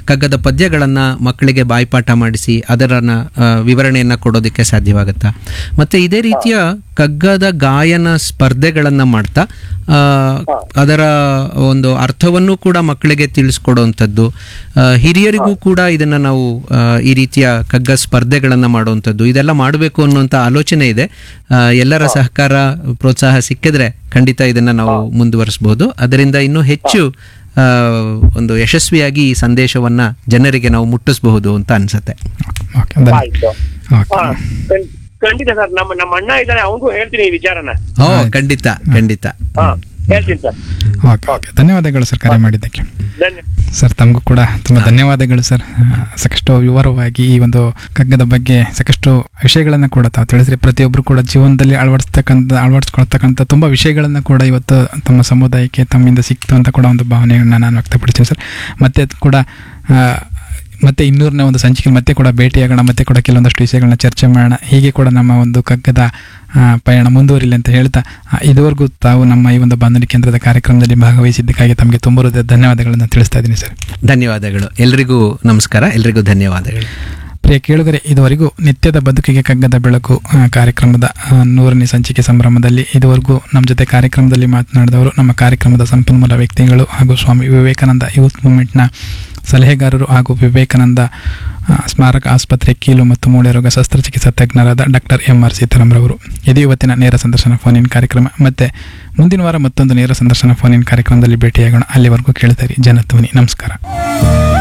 ಕಗ್ಗದ ಪದ್ಯಗಳನ್ನು ಮಕ್ಕಳಿಗೆ ಬಾಯ್ಪಾಠ ಮಾಡಿಸಿ ಅದರನ್ನ ಆ, ವಿವರಣೆಯನ್ನ ಕೊಡೋದಕ್ಕೆ ಸಾಧ್ಯವಾಗುತ್ತಾ ಮತ್ತೆ ಇದೇ ರೀತಿಯ ಕಗ್ಗದ ಗಾಯನ ಸ್ಪರ್ಧೆಗಳನ್ನು ಮಾಡ್ತಾ ಆ, ಅದರ ಒಂದು ಅರ್ಥವನ್ನು ಕೂಡ ಮಕ್ಕಳಿಗೆ ತಿಳಿಸ್ಕೊಡುವಂಥದ್ದು ಆ, ಹಿರಿಯರಿಗೂ ಕೂಡ ಇದನ್ನ ನಾವು ಆ, ಈ ರೀತಿಯ ಕಗ್ಗ ಸ್ಪರ್ಧೆಗಳನ್ನು ಮಾಡುವಂಥದ್ದು ಇದೆಲ್ಲ ಮಾಡಬೇಕು ಅನ್ನುವಂಥ ಆಲೋಚನೆ ಇದೆ ಆ, ಎಲ್ಲರ ಸಹಕಾರ ಪ್ರೋತ್ಸಾಹ ಸಿಕ್ಕಿದ್ರೆ ಖಂಡಿತ ಇದನ್ನ ನಾವು ಮುಂದುವರಿಸಬಹುದು ಅದರಿಂದ ಇನ್ನೂ ಹೆಚ್ಚು ಆ, ಒಂದು ಯಶಸ್ವಿಯಾಗಿ ಈ ಸಂದೇಶವನ್ನ ಜನರಿಗೆ ನಾವು ಮುಟ್ಟಿಸಬಹುದು ಅಂತ ಅನ್ಸುತ್ತೆ ಓಕೆ ಧನ್ಯ- ಆಯ್ತು ಓಕೆ ಹಾ ಖಂಡ್- ಖಂಡಿತ ಸರ್ ನಮ್ಮ ನಮ್ಮ ಅಣ್ಣ ಇದ್ದಾನೆ ಅವನಿಗೂ ಹೇಳ್ತೀನಿ ಈ ವಿಚಾರನ ಓ ಖಂಡಿತ ಖಂಡಿತ ಹಾ ಹೇಳ್ತೀನಿ ಸರ್ ಓಕೆ ಓಕೆ ಧನ್ಯವಾದಗಳು ಸರ್ ಕರೆ ಮಾಡಿದ್ದಕ್ಕೆ ಧನ್ಯ ಸರ್ ತಮಗೂ ಕೂಡ ತುಂಬ ಧನ್ಯವಾದಗಳು ಸರ್ ಆ, ಸಾಕಷ್ಟು ವಿವರವಾಗಿ ಈ ಒಂದು ಕಗ್ಗದ ಬಗ್ಗೆ ಸಾಕಷ್ಟು ವಿಷಯಗಳನ್ನು ಕೂಡ ತಾವು ತಿಳಿಸ್ರಿ ಪ್ರತಿಯೊಬ್ಬರು ಕೂಡ ಜೀವನದಲ್ಲಿ ಅಳವಡಿಸ್ತಕ್ಕಂಥ ಅಳವಡಿಸ್ಕೊಳ್ತಕ್ಕಂಥ ತುಂಬ ವಿಷಯಗಳನ್ನು ಕೂಡ ಇವತ್ತು ತಮ್ಮ ಸಮುದಾಯಕ್ಕೆ ತಮ್ಮಿಂದ ಸಿಕ್ತು ಅಂತ ಕೂಡ ಒಂದು ಭಾವನೆಯನ್ನು ನಾನು ವ್ಯಕ್ತಪಡಿಸ್ತೀನಿ ಸರ್ ಮತ್ತೆ ಅದು ಕೂಡ ಆ, ಮತ್ತೆ ಇನ್ನೂರನೇ ಒಂದು ಸಂಚಿಕೆ ಮತ್ತೆ ಕೂಡ ಭೇಟಿಯಾಗೋಣ ಮತ್ತೆ ಕೂಡ ಕೆಲವೊಂದಷ್ಟು ವಿಷಯಗಳನ್ನ ಚರ್ಚೆ ಮಾಡೋಣ ಹೀಗೆ ಕೂಡ ನಮ್ಮ ಒಂದು ಕಗ್ಗದ ಆ, ಪಯಣ ಮುಂದುವರಿಲಿ ಅಂತ ಹೇಳ್ತಾ ಆ, ಇದುವರೆಗೂ ತಾವು ನಮ್ಮ ಈ ಒಂದು ಬಾನುಲಿ ಕೇಂದ್ರದ ಕಾರ್ಯಕ್ರಮದಲ್ಲಿ ಭಾಗವಹಿಸಿದ್ದಕ್ಕಾಗಿ ತಮಗೆ ತುಂಬ ಹೃದಯದ ಧನ್ಯವಾದಗಳನ್ನು ತಿಳಿಸ್ತಾ ಇದ್ದೀನಿ ಸರ್ ಧನ್ಯವಾದಗಳು ಎಲ್ರಿಗೂ ನಮಸ್ಕಾರ ಎಲ್ರಿಗೂ ಧನ್ಯವಾದಗಳು ಪ್ರಿಯ ಕೇಳುಗರೆ ಇದುವರೆಗೂ ನಿತ್ಯದ ಬದುಕಿಗೆ ಕಗ್ಗದ ಬೆಳಕು ಆ, ಕಾರ್ಯಕ್ರಮದ ಆ, ನೂರನೇ ಸಂಚಿಕೆ ಸಂಭ್ರಮದಲ್ಲಿ ಇದುವರೆಗೂ ನಮ್ಮ ಜೊತೆ ಕಾರ್ಯಕ್ರಮದಲ್ಲಿ ಮಾತನಾಡಿದವರು ನಮ್ಮ ಕಾರ್ಯಕ್ರಮದ ಸಂಪನ್ಮೂಲ ವ್ಯಕ್ತಿಗಳು ಹಾಗೂ ಸ್ವಾಮಿ ವಿವೇಕಾನಂದ ಯೂತ್ ಮೂವ್ಮೆಂಟ್ನ ಸಲಹೆಗಾರರು ಹಾಗೂ ವಿವೇಕಾನಂದ ಆ, ಸ್ಮಾರಕ ಆಸ್ಪತ್ರೆ ಕೀಲು ಮತ್ತು ಮೂಳೆ ರೋಗ ಶಸ್ತ್ರಚಿಕಿತ್ಸಾ ತಜ್ಞರಾದ ಡಾಕ್ಟರ್ ಎಂ ಆರ್ ಸೀತಾರಾಮ್ರವರು ಇದು ಇವತ್ತಿನ ನೇರ ಸಂದರ್ಶನ ಫೋನ್ ಇನ್ ಕಾರ್ಯಕ್ರಮ ಮತ್ತೆ ಮುಂದಿನ ವಾರ ಮತ್ತೊಂದು ನೇರ ಸಂದರ್ಶನ ಫೋನ್ ಇನ್ ಕಾರ್ಯಕ್ರಮದಲ್ಲಿ ಭೇಟಿಯಾಗೋಣ ಅಲ್ಲಿವರೆಗೂ ಕೇಳ್ತಾರೆ ಜನಧ್ವನಿ ನಮಸ್ಕಾರ